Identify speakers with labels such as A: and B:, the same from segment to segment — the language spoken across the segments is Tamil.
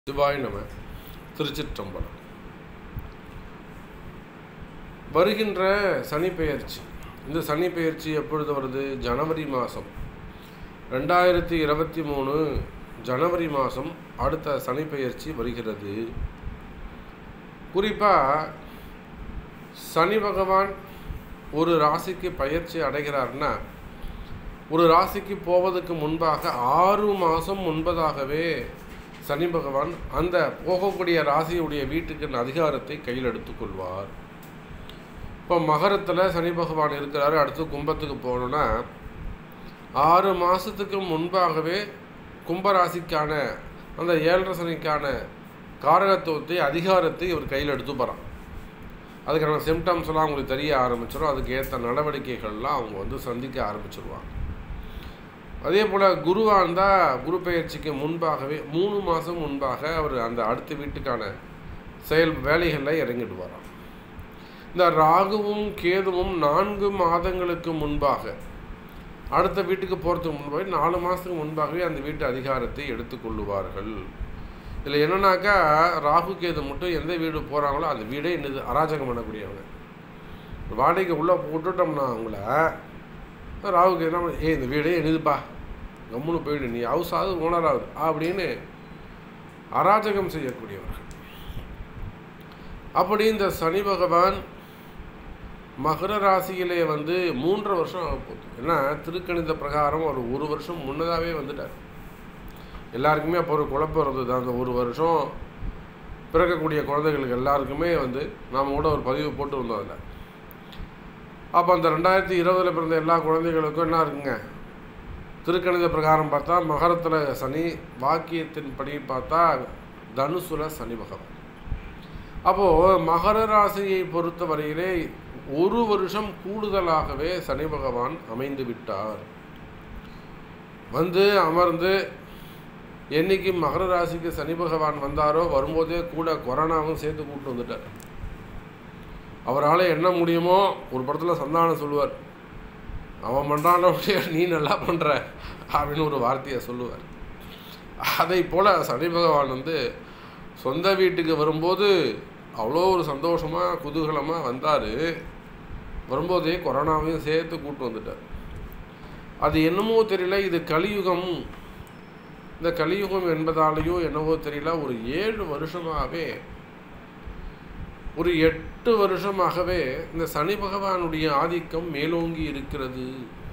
A: சிவாய் நம திருச்சிற்றம்பலம் வருகின்ற சனி பெயர்ச்சி இந்த சனி பெயர்ச்சி எப்பொழுது வருது ஜனவரி மாதம் ரெண்டாயிரத்தி இருபத்தி மூணு ஜனவரி மாதம் அடுத்த சனி பெயர்ச்சி வருகிறது குறிப்பாக சனி பகவான் ஒரு ராசிக்கு பயிற்சி அடைகிறார்னா ஒரு ராசிக்கு போவதற்கு முன்பாக ஆறு மாதம் முன்பதாகவே சனி பகவான் அந்த போகக்கூடிய ராசியுடைய வீட்டுக்கு அதிகாரத்தை கையில் எடுத்துக்கொள்வார் இப்போ மகரத்தில் சனி பகவான் இருக்கிறாரு அடுத்து கும்பத்துக்கு போகணுன்னா ஆறு மாதத்துக்கு முன்பாகவே கும்பராசிக்கான அந்த ஏழரை சனிக்கான காரகத்துவத்தை அதிகாரத்தை இவர் கையில் எடுத்துப்பாரான் அதுக்கான சிம்டம்ஸ் எல்லாம் அவங்களுக்கு தெரிய ஆரம்பிச்சிடும் அதுக்கு ஏற்ற நடவடிக்கைகள்லாம் அவங்க வந்து சந்திக்க ஆரம்பிச்சிருவாங்க அதே போல் குருவாக இருந்தால் குரு பெயர்ச்சிக்கு முன்பாகவே மூணு மாதம் முன்பாக அவர் அந்த அடுத்த வீட்டுக்கான செயல் வேலைகளில் இறங்கிடுவாராம் இந்த ராகுவும் கேதுவும் நான்கு மாதங்களுக்கு முன்பாக அடுத்த வீட்டுக்கு போகிறதுக்கு முன்பாக நாலு மாதத்துக்கு முன்பாகவே அந்த வீட்டு அதிகாரத்தை எடுத்துக்கொள்ளுவார்கள் இதில் என்னன்னாக்கா ராகு கேது மட்டும் எந்த வீடு போகிறாங்களோ அந்த வீடே என்னது அராஜகம் பண்ணக்கூடியவங்க வாடகைக்கு உள்ளே போட்டுட்டோம்னா அவங்கள ராகுக்கு என்ன பண்ண- ஏய் இந்த வீடே என்னதுப்பா கம்முன்னு போயிடு நீ ஹவுஸ் ஆகுது ஓனர் ஆகுது அப்படின்னு அராஜகம் செய்யக்கூடியவர்கள் அப்படி இந்த சனி பகவான் மகர ராசியிலே வந்து மூன்றரை வருஷம் ஆக போகுது ஏன்னா திருக்கணித பிரகாரம் ஒரு ஒரு வருஷம் முன்னதாகவே வந்துட்டார் எல்லாருக்குமே அப்போ ஒரு குழப்பம் இருந்தது அந்த ஒரு வருஷம் பிறக்கக்கூடிய குழந்தைகளுக்கு எல்லாருக்குமே வந்து நாம் கூட ஒரு பதிவு போட்டு வந்தோம் அதில் அப்போ அந்த ரெண்டாயிரத்தி இருபதில் பிறந்த எல்லா குழந்தைகளுக்கும் என்ன இருக்குங்க திருக்கணித பிரகாரம் பார்த்தா மகரத்தில் சனி வாக்கியத்தின் படி பார்த்தா தனுசுல சனி பகவான் அப்போது மகர ராசியை பொறுத்த வரையிலே ஒரு வருஷம் கூடுதலாகவே சனி பகவான் அமைந்து விட்டார் வந்து அமர்ந்து என்னைக்கு மகர ராசிக்கு சனி பகவான் வந்தாரோ வரும்போதே கூட கொரோனாவும் சேர்த்து கூப்பிட்டு வந்துட்டார் அவரால் என்ன முடியுமோ ஒரு படத்தில் சந்தானம் சொல்லுவார் அவன் பண்ணுறான நீ நல்லா பண்ணுற அப்படின்னு ஒரு வார்த்தையை சொல்லுவார் அதை போல் சனி பகவான் வந்து சொந்த வீட்டுக்கு வரும்போது அவ்வளோ ஒரு சந்தோஷமாக குதூகலமாக வந்தார் வரும்போதே கொரோனாவையும் சேர்த்து கூட்டு வந்துட்டார் அது என்னமோ தெரியல இது கலியுகம் இந்த கலியுகம் என்பதாலேயோ என்னவோ தெரியல ஒரு ஏழு வருஷமாகவே ஒரு எட்டு வருஷமாகவே இந்த சனி பகவானுடைய ஆதிக்கம் மேலோங்கி இருக்கிறது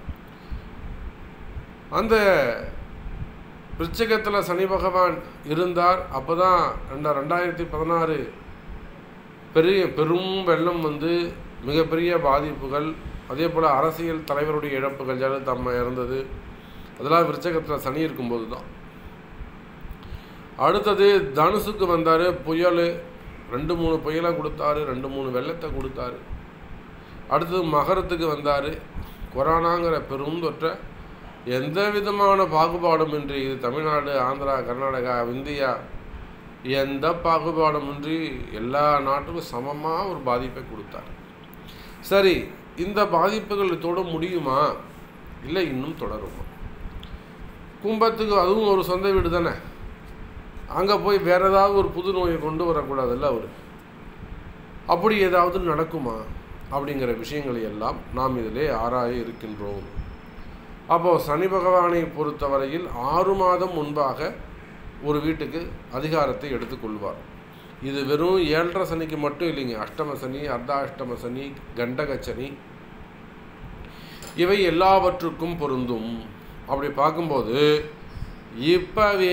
A: அந்த விருச்சகத்தில் சனி பகவான் இருந்தார் அப்போ தான் ரெண்டா ரெண்டாயிரத்தி பதினாறு பெரிய பெரும் வெள்ளம் வந்து மிகப்பெரிய பாதிப்புகள் அதே போல் அரசியல் தலைவருடைய இழப்புகள் ஜெயலலிதா இறந்தது அதெல்லாம் விருச்சகத்தில் சனி இருக்கும்போது தான் அடுத்தது தனுசுக்கு வந்தார் புயல் ரெண்டு மூணு புயலை கொடுத்தாரு ரெண்டு மூணு வெள்ளத்தை கொடுத்தாரு அடுத்தது மகரத்துக்கு வந்தார் கொரோனாங்கிற பெரும் தொற்றை எந்த விதமான பாகுபாடுமின்றி இது தமிழ்நாடு ஆந்திரா கர்நாடகா இந்தியா எந்த பாகுபாடுமின்றி எல்லா நாட்டுக்கும் சமமாக ஒரு பாதிப்பை கொடுத்தார் சரி இந்த பாதிப்புகள் இதோட முடியுமா இல்லை இன்னும் தொடருமா கும்பத்துக்கு அதுவும் ஒரு சொந்த வீடு தானே அங்கே போய் வேற ஏதாவது ஒரு புது நோயை கொண்டு வரக்கூடாதுல்ல அவர் அப்படி ஏதாவது நடக்குமா அப்படிங்கிற விஷயங்களை எல்லாம் நாம் இதிலே ஆராய இருக்கின்றோம் அப்போது சனி பகவானை பொறுத்தவரையில் ஆறு மாதம் முன்பாக ஒரு வீட்டுக்கு அதிகாரத்தை எடுத்துக்கொள்வார் இது வெறும் ஏழரை சனிக்கு மட்டும் இல்லைங்க அஷ்டம சனி அர்த்தாஷ்டம சனி கண்டக சனி இவை எல்லாவற்றுக்கும் பொருந்தும் அப்படி பார்க்கும்போது இப்பவே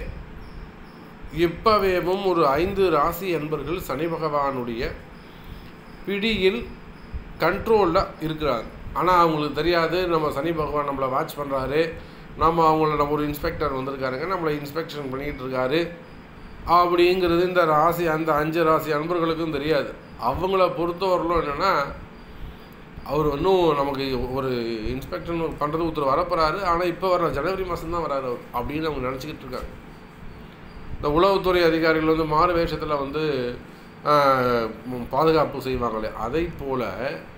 A: இப்பவேவும் ஒரு ஐந்து ராசி அன்பர்கள் சனி பகவானுடைய பிடியில் கண்ட்ரோலில் இருக்கிறாங்க ஆனால் அவங்களுக்கு தெரியாது நம்ம சனி பகவான் நம்மளை வாட்ச் பண்ணுறாரு நம்ம அவங்கள நம்ம ஒரு இன்ஸ்பெக்டர் வந்திருக்காருங்க நம்மளை இன்ஸ்பெக்ஷன் பண்ணிக்கிட்டு இருக்காரு அப்படிங்கிறது இந்த ராசி அந்த அஞ்சு ராசி அன்பர்களுக்கும் தெரியாது அவங்கள பொறுத்தவரையிலும் என்னென்னா அவர் இன்னும் நமக்கு ஒரு இன்ஸ்பெக்ஷன் பண்ணுறது ஒருத்தர் வரப்போகிறாரு ஆனால் இப்போ வர ஜனவரி மாதம் தான் வராரு அவர் அப்படின்னு அவங்க நினச்சிக்கிட்டு இருக்காங்க இந்த உளவுத்துறை அதிகாரிகள் வந்து மாறு வேஷத்தில் வந்து ஆஹ், ம், பாதுகாப்பு செய்வாங்களே அதை போல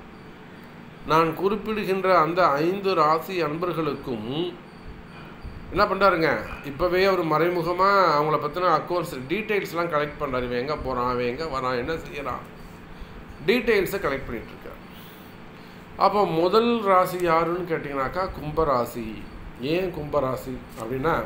A: நான் குறிப்பிடுகின்ற அந்த ஐந்து ராசி அன்பர்களுக்கும் என்ன பண்ணுறாருங்க இப்போவே அவர் மறைமுகமாக அவங்கள பற்றின அக்கௌண்ட்ஸ் டீட்டெயில்ஸ்லாம் கலெக்ட் பண்ணுறாரு இவன் எங்கே போகிறான் அவன் எங்கே வரான் என்ன செய்யறான் டீட்டெயில்ஸை கலெக்ட் பண்ணிகிட்ருக்கார் அப்போ முதல் ராசி யாருன்னு கேட்டிங்கனாக்கா கும்பராசி ஏன் கும்பராசி அப்படின்னா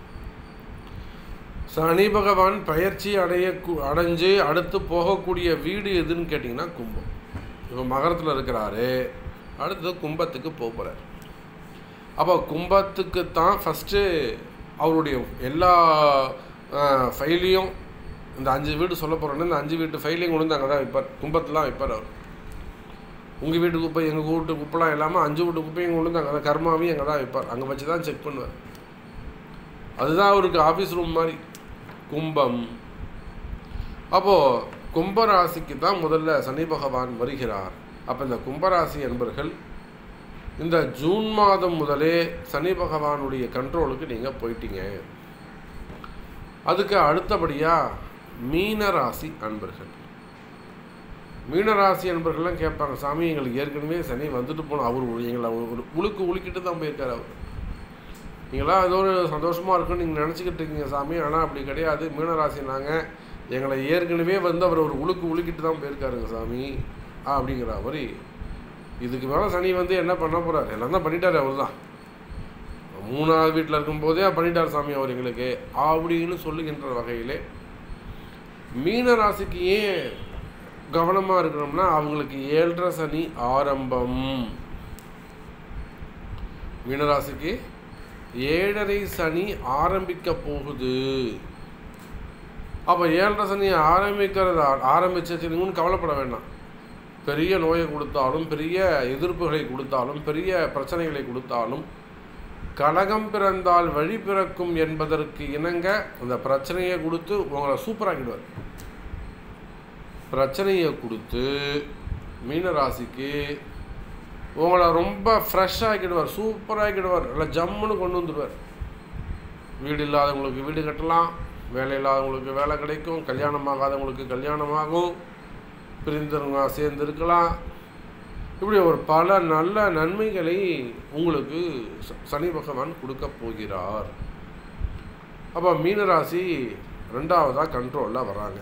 A: சனி பகவான் பயிற்சி அடைய அடைஞ்சு அடுத்து போகக்கூடிய வீடு எதுன்னு கேட்டிங்கன்னா கும்பம் இப்போ மகரத்தில் இருக்கிறாரு அடுத்தது கும்பத்துக்கு போக போகிறார் அப்போ கும்பத்துக்கு தான் ஃபஸ்ட்டு அவருடைய எல்லா ஃபைலையும் இந்த அஞ்சு வீடு சொல்ல போகிறோன்னா இந்த அஞ்சு வீட்டு ஃபைலையும் கொண்டு வந்து அங்கே தான் வைப்பார் கும்பத்தில் தான் வைப்பார் அவர் உங்கள் வீட்டு குப்பை எங்கள் வீட்டு குப்பைலாம் இல்லாமல் அஞ்சு வீட்டு குப்பையும் கொண்டு வந்து அங்கே தான் கர்மாவையும் அங்கே தான் வைப்பார் அங்கே வச்சு தான் செக் பண்ணுவார் அதுதான் அவருக்கு ஆஃபீஸ் ரூம் மாதிரி கும்பம் அப்போது கும்பராசிக்கு தான் முதல்ல சனி பகவான் வருகிறார் அப்போ இந்த கும்பராசி என்பர்கள் இந்த ஜூன் மாதம் முதலே சனி பகவானுடைய கண்ட்ரோலுக்கு நீங்கள் போயிட்டீங்க அதுக்கு அடுத்தபடியாக மீனராசி அன்பர்கள் மீனராசி அன்பர்கள்லாம் கேட்பாங்க சாமி எங்களுக்கு ஏற்கனவே சனி வந்துட்டு போனோம் அவர் எங்களை ஒரு உழுக்கு உழுக்கிட்டு தான் போயிருக்காரு அவர் நீங்களாம் ஏதோ ஒரு சந்தோஷமாக இருக்குன்னு நீங்கள் நினச்சிக்கிட்டு இருக்கீங்க சாமி ஆனால் அப்படி கிடையாது மீனராசி நாங்கள் எங்களை ஏற்கனவே வந்து அவர் ஒரு உழுக்கு உழுக்கிட்டு தான் போயிருக்காருங்க சாமி அப்படிங்கிற மாதிரி இதுக்கு மேலே சனி வந்து என்ன பண்ண போகிறார் எல்லாம் தான் பண்ணிட்டார் அவர் தான் மூணாவது வீட்டில் இருக்கும்போதே பண்ணிட்டார் சாமி அவர் எங்களுக்கு அப்படின்னு சொல்லுகின்ற வகையிலே மீன ராசிக்கு ஏன் கவனமாக இருக்கணும்னா அவங்களுக்கு ஏழரை சனி ஆரம்பம் மீனராசிக்கு ஏழரை சனி ஆரம்பிக்க போகுது அப்போ ஏழரை சனி ஆரம்பிக்கிறத ஆரம்பிச்சிருச்சுன்னு கவலைப்பட வேண்டாம் பெரிய நோயை கொடுத்தாலும் பெரிய எதிர்ப்புகளை கொடுத்தாலும் பெரிய பிரச்சனைகளை கொடுத்தாலும் கலகம் பிறந்தால் வழி பிறக்கும் என்பதற்கு இணங்க அந்த பிரச்சனையை கொடுத்து உங்களை சூப்பராக்கிடுவார் பிரச்சனையை கொடுத்து மீனராசிக்கு உங்களை ரொம்ப ஃப்ரெஷ் ஆக்கிடுவார் சூப்பராகிடுவார் இல்லை ஜம்முன்னு கொண்டு வந்துடுவார் வீடு இல்லாதவங்களுக்கு வீடு கட்டலாம் வேலை இல்லாதவங்களுக்கு வேலை கிடைக்கும் கல்யாணம் ஆகாதவங்களுக்கு கல்யாணம் ஆகும் பிரிந்தவங்க சேர்ந்து இருக்கலாம் இப்படி ஒரு பல நல்ல நன்மைகளை உங்களுக்கு சனி பகவான் கொடுக்க போகிறார் அப்போ மீனராசி ரெண்டாவதாக கண்ட்ரோலில் வராங்க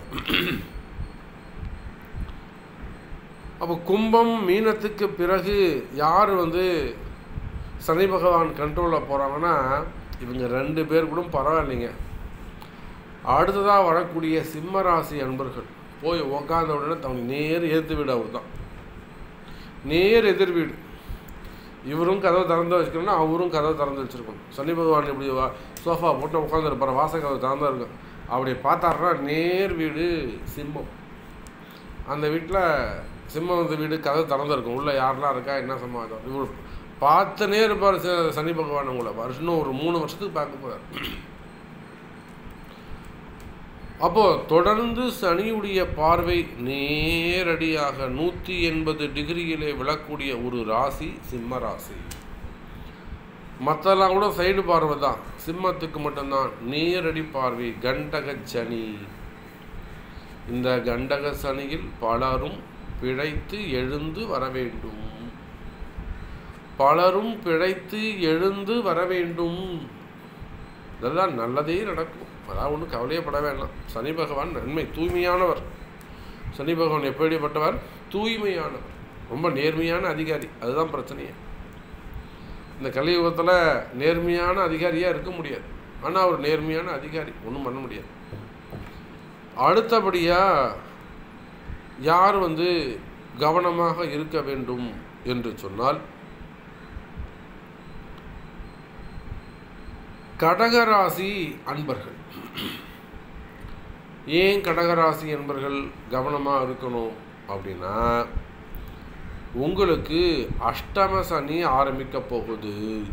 A: அப்போ கும்பம் மீனத்துக்கு பிறகு யார் வந்து சனி பகவான் கண்ட்ரோலில் போகிறாங்கன்னா இவங்க ரெண்டு பேர் கூட பரவாயில்லைங்க அடுத்ததாக வரக்கூடிய சிம்ம ராசி அன்பர்கள் போய் உக்காந்த உடனே அவங்க நேர் எதிர்த்து வீடு அவர் தான் நேர் எதிர் வீடு இவரும் கதவை திறந்து வச்சுக்கணும்னா அவரும் கதவை திறந்து வச்சுருக்கணும் சனி பகவான் இப்படி சோஃபா போட்டு உட்காந்துருப்பார் வாச கதவை திறந்தா இருக்கும் அப்படி பார்த்தாருன்னா நேர் வீடு சிம்மம் அந்த வீட்டில் சிம்மம் வந்து வீடு கதை திறந்துருக்கும் உள்ளே யாரெல்லாம் இருக்கா என்ன சமாதம் இவர் பார்த்துனே இருப்பார் சனி பகவான் உங்களை வருஷம் ஒரு மூணு வருஷத்துக்கு பார்க்க போகிறார் அப்போது தொடர்ந்து சனியுடைய பார்வை நேரடியாக நூற்றி எண்பது டிகிரியிலே விழக்கூடிய ஒரு ராசி சிம்ம ராசி மற்றெல்லாம் கூட சைடு பார்வை தான் சிம்மத்துக்கு மட்டும்தான் நேரடி பார்வை கண்டக சனி இந்த கண்டக சனியில் பலரும் பிழைத்து எழுந்து வர வேண்டும் பலரும் பிழைத்து எழுந்து வர வேண்டும் இதெல்லாம் நல்லதே நடக்கும் அதான் ஒன்றும் கவலையப்பட வேண்டாம் சனி பகவான் நன்மை தூய்மையானவர் சனி பகவான் எப்படிப்பட்டவர் தூய்மையானவர் ரொம்ப நேர்மையான அதிகாரி அதுதான் பிரச்சனையே இந்த கலியுகத்தில் நேர்மையான அதிகாரியாக இருக்க முடியாது ஆனால் அவர் நேர்மையான அதிகாரி ஒன்றும் பண்ண முடியாது அடுத்தபடியாக யார் வந்து கவனமாக இருக்க வேண்டும் என்று சொன்னால் கடகராசி அன்பர்கள் ஏன் கடகராசி அன்பர்கள் கவனமாக இருக்கணும் அப்படின்னா உங்களுக்கு அஷ்டம சனி ஆரம்பிக்க போகுது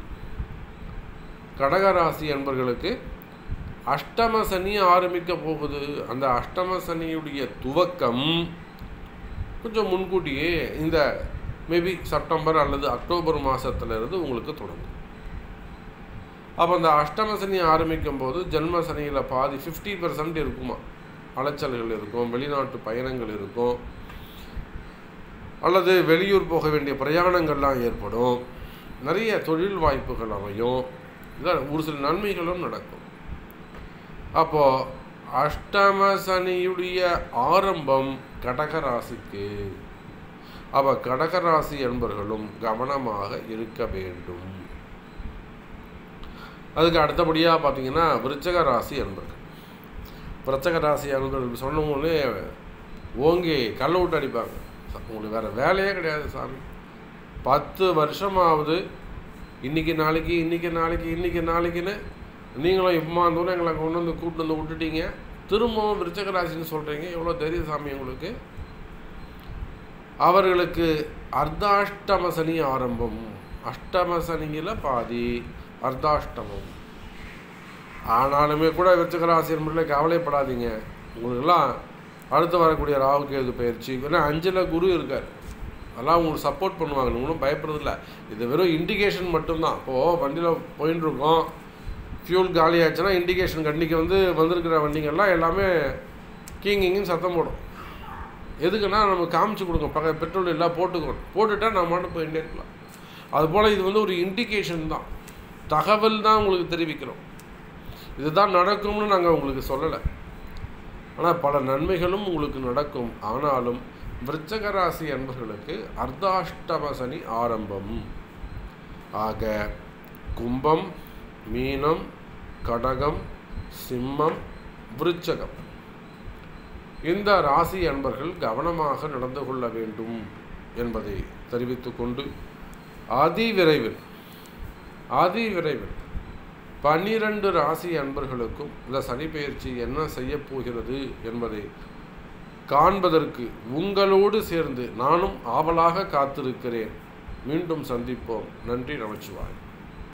A: கடகராசி அன்பர்களுக்கு அஷ்டம சனி ஆரம்பிக்க போகுது அந்த அஷ்டம சனியுடைய துவக்கம் கொஞ்சம் முன்கூட்டியே இந்த மேபி செப்டம்பர் அல்லது அக்டோபர் மாதத்துலேருந்து உங்களுக்கு தொடங்கும் அப்போ அந்த அஷ்டம சனி ஆரம்பிக்கும் போது ஜென்ம சனியில் பாதி ஃபிஃப்டி பர்சன்ட் இருக்குமா அலைச்சல்கள் இருக்கும் வெளிநாட்டு பயணங்கள் இருக்கும் அல்லது வெளியூர் போக வேண்டிய பிரயாணங்கள்லாம் ஏற்படும் நிறைய தொழில் வாய்ப்புகள் அமையும் இதான் ஒரு சில நன்மைகளும் நடக்கும் அப்போது அஷ்டம சனியுடைய ஆரம்பம் கடகராசிக்கு அவ கடகராசி என்பர்களும் கவனமாக இருக்க வேண்டும் அதுக்கு அடுத்தபடியாக பார்த்தீங்கன்னா விருச்சக ராசி என்பர்கள் விருச்சக ராசி என்பர்கள் சொன்னவங்களே ஓங்கி கல்ல விட்டு அடிப்பாங்க உங்களுக்கு வேறு வேலையே கிடையாது சாமி பத்து வருஷமாவது இன்றைக்கி நாளைக்கு இன்றைக்கி நாளைக்கு இன்றைக்கி நாளைக்குன்னு நீங்களும் இப்போ தூரம் எங்களை கொண்டு வந்து கூப்பிட்டு வந்து விட்டுட்டீங்க திரும்பவும் விருச்சக ராசின்னு சொல்கிறீங்க எவ்வளோ தெரியுது சாமி உங்களுக்கு அவர்களுக்கு அர்த்தாஷ்டம சனி ஆரம்பம் அஷ்டம சனியில் பாதி அர்த்தாஷ்டமம் ஆனாலுமே கூட விருச்சக ராசி என்பதில் கவலைப்படாதீங்க உங்களுக்கெல்லாம் அடுத்து வரக்கூடிய ராகு கேது பயிற்சி ஏன்னா அஞ்சில் குரு இருக்கார் அதெல்லாம் உங்களுக்கு சப்போர்ட் பண்ணுவாங்க நீங்களும் பயப்படுறதில்ல இது வெறும் இண்டிகேஷன் மட்டும்தான் இப்போது வண்டியில் போயின்னு இருக்கோம் ஃபியூல் காலி ஆச்சுன்னா இண்டிகேஷன் கண்டிக்கு வந்து வந்திருக்கிற வண்டிங்கள்லாம் எல்லாமே கீங்கிங்கன்னு சத்தம் போடும் எதுக்குன்னா நம்ம காமிச்சு கொடுங்க பக்க பெட்ரோல் எல்லாம் போட்டுக்கணும் போட்டுட்டா நான் மட்டும் போயிட்டே இருக்கலாம் அதுபோல் இது வந்து ஒரு இண்டிகேஷன் தான் தகவல் தான் உங்களுக்கு தெரிவிக்கிறோம் இதுதான் நடக்கும்னு நாங்கள் உங்களுக்கு சொல்லலை ஆனால் பல நன்மைகளும் உங்களுக்கு நடக்கும் ஆனாலும் விருச்சக ராசி அன்பர்களுக்கு அர்த்தாஷ்டம சனி ஆரம்பம் ஆக கும்பம் மீனம் கடகம் சிம்மம் விருச்சகம் இந்த ராசி அன்பர்கள் கவனமாக நடந்து கொள்ள வேண்டும் என்பதை தெரிவித்துக்கொண்டு அதி விரைவில் அதி விரைவில் பன்னிரண்டு ராசி அன்பர்களுக்கும் இந்த சனி பெயர்ச்சி என்ன செய்ய போகிறது என்பதை காண்பதற்கு உங்களோடு சேர்ந்து நானும் ஆவலாக காத்திருக்கிறேன் மீண்டும் சந்திப்போம் நன்றி நமச்சிவாய்